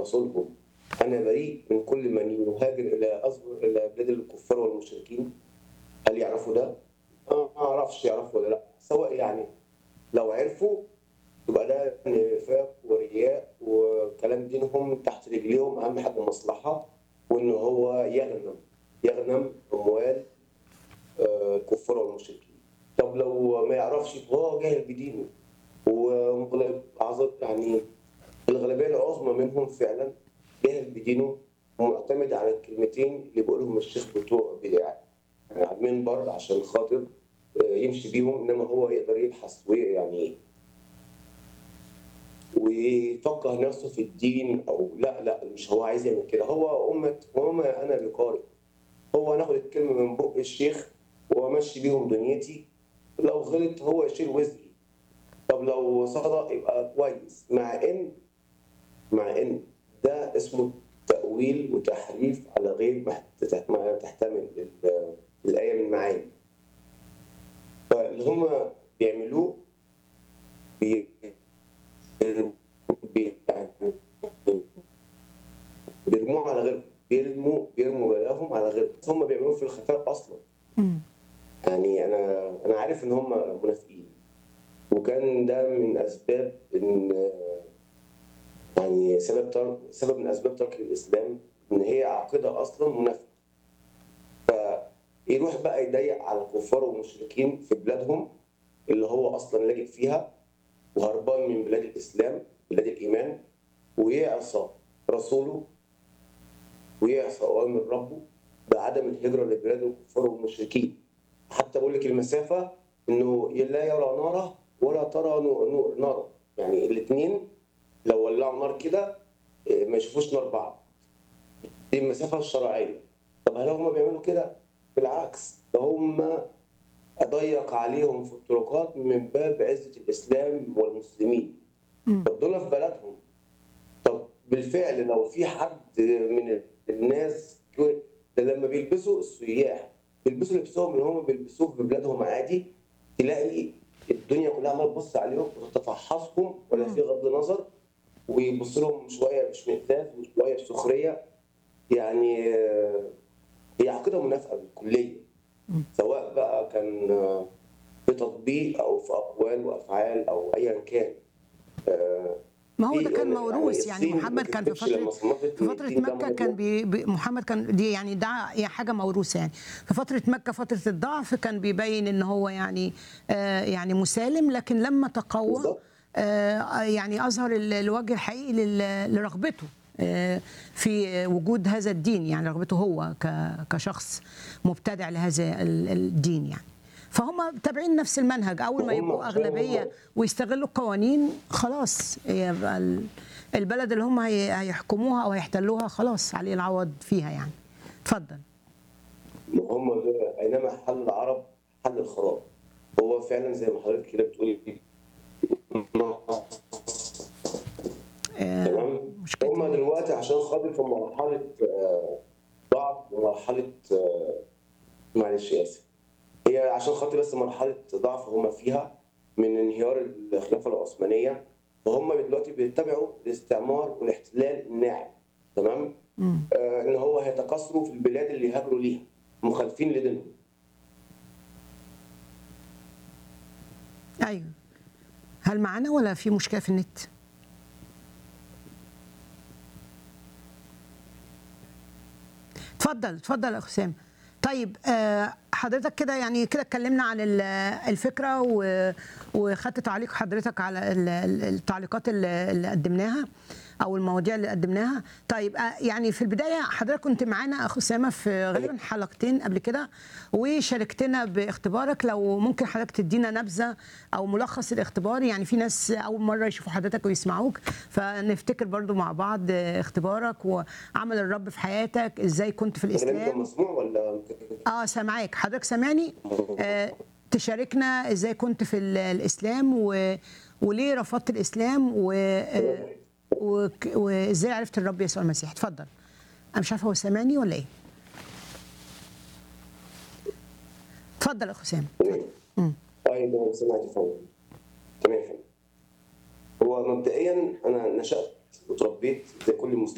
رسولهم انا بريء من كل من يهاجر الى أصغر الى بلاد الكفار والمشركين هل يعرفوا ده؟ آه، ما اعرفش يعرفوا ولا لا سواء يعني لو عرفوا يبقى ده نفاق ورياء وكلام دينهم تحت رجليهم اهم حاجه مصلحه وان هو يغنم يغنم اموال آه، الكفار والمشركين طب لو ما يعرفش فهو جاهل بدينه ومغلب أعظم يعني الغالبيه العظمى منهم فعلا جاهل بدينه ومعتمد على الكلمتين اللي بيقولهم الشيخ بتوع يعني على المنبر عشان خاطر آه، يمشي بيهم انما هو يقدر يبحث ويعني ايه ويفقه نفسه في الدين او لا لا مش هو عايز يعمل كده هو امه وما انا بقارئ هو ناخد الكلمه من بق الشيخ وامشي بيهم دنيتي لو غلط هو يشيل وزري طب لو صدق يبقى كويس مع ان مع ان ده اسمه تأويل وتحريف على غير ما تت- ما تحتمل ال- الآية من معاني فاللي هم بيعملوه بي بي- يعني بيرموه على غيرهم بيرموا بيرموا بلاهم على غيرهم بس هم بيعملوه في الخفاء اصلا مم. يعني انا انا عارف ان هم منافقين وكان ده من اسباب ان يعني سبب ترك سبب من اسباب ترك الاسلام ان هي عقيده اصلا منافقه فيروح بقى يضيق على الكفار والمشركين في بلادهم اللي هو اصلا لاجئ فيها وهربان من بلاد الاسلام بلاد الايمان ويعصى رسوله ويعصى اوامر ربه بعدم الهجره لبلاد الكفار والمشركين حتى بقول لك المسافه انه لا يرى ناره ولا ترى نو- نو- ناره يعني الاثنين لو ولعوا نار كده إيه، ما يشوفوش نار بعض دي المسافه الشرعيه طب هل هم بيعملوا كده؟ بالعكس ده هم اضيق عليهم في الطرقات من باب عزه الاسلام والمسلمين مم. طب دول في بلدهم طب بالفعل لو في حد من الناس ده لما بيلبسوا السياح بيلبسوا لبسهم اللي هم بيلبسوه في بلادهم عادي تلاقي الدنيا كلها عماله تبص عليهم وتتفحصهم ولا في غض نظر ويبص لهم شويه باشمئزاز وشويه بسخريه يعني آه، هي عقيده منافقه بالكليه سواء بقى كان آه، في تطبيق او في اقوال وافعال او ايا كان آه، ما هو في ده كان يقول لك موروث يعني الصين محمد كان في بتكتبش لما فتره صنفت في إن فترة الدين ده مكة كان موضوع. بي بي محمد كان دي يعني ده هي حاجة موروثة يعني في فترة مكة فترة الضعف كان بيبين ان هو يعني آه يعني مسالم لكن لما تقوى بالظبط. آه يعني اظهر ال- الوجه الحقيقي لل- لرغبته آه، في وجود هذا الدين يعني رغبته هو ك- كشخص مبتدع لهذا ال- الدين يعني فهم تابعين نفس المنهج اول ما هم يبقوا عشان اغلبيه هم- ويستغلوا القوانين خلاص يبقى ال- البلد اللي هم هي- هيحكموها او هيحتلوها خلاص عليه العوض فيها يعني اتفضل ما هم دول اينما حل العرب حل الخراب هو فعلا زي ما حضرتك كده بتقولي آه، تمام مشكلة هم دلوقتي عشان خاطر في مرحله آه، ضعف ومرحله آه، معلش اسف هي عشان خاطر بس مرحله ضعف هم فيها من انهيار الخلافه العثمانيه فهم دلوقتي بيتبعوا الاستعمار والاحتلال الناعم تمام مم. آه ان هو هيتكاثروا في البلاد اللي هاجروا ليها مخالفين لدينهم ايوه هل معانا ولا في مشكله في النت اتفضل اتفضل يا حسام طيب آه، حضرتك كده يعني كده اتكلمنا عن ال- الفكره و- وخدت تعليق حضرتك على ال- ال- التعليقات اللي اللي قدمناها او المواضيع اللي قدمناها طيب آه، يعني في البدايه حضرتك كنت معانا اخ اسامه في غالبا حلقتين قبل كده وشاركتنا باختبارك لو ممكن حضرتك تدينا نبذه او ملخص الاختبار يعني في ناس اول مره يشوفوا حضرتك ويسمعوك فنفتكر برضو مع بعض اختبارك وعمل الرب في حياتك ازاي كنت في الكلام كان الاسلام مسموع ولا اه سامعاك حضرتك سامعني آه تشاركنا ازاي كنت في ال- الاسلام و... وليه رفضت الاسلام و... آه وك- وازاي عرفت الرب يسوع المسيح اتفضل انا مش عارفه هو سامعني ولا ايه اتفضل يا حسام تمام ايوه سمعت فندم تمام يا فندم هو مبدئيا انا نشات وتربيت زي كل مسلم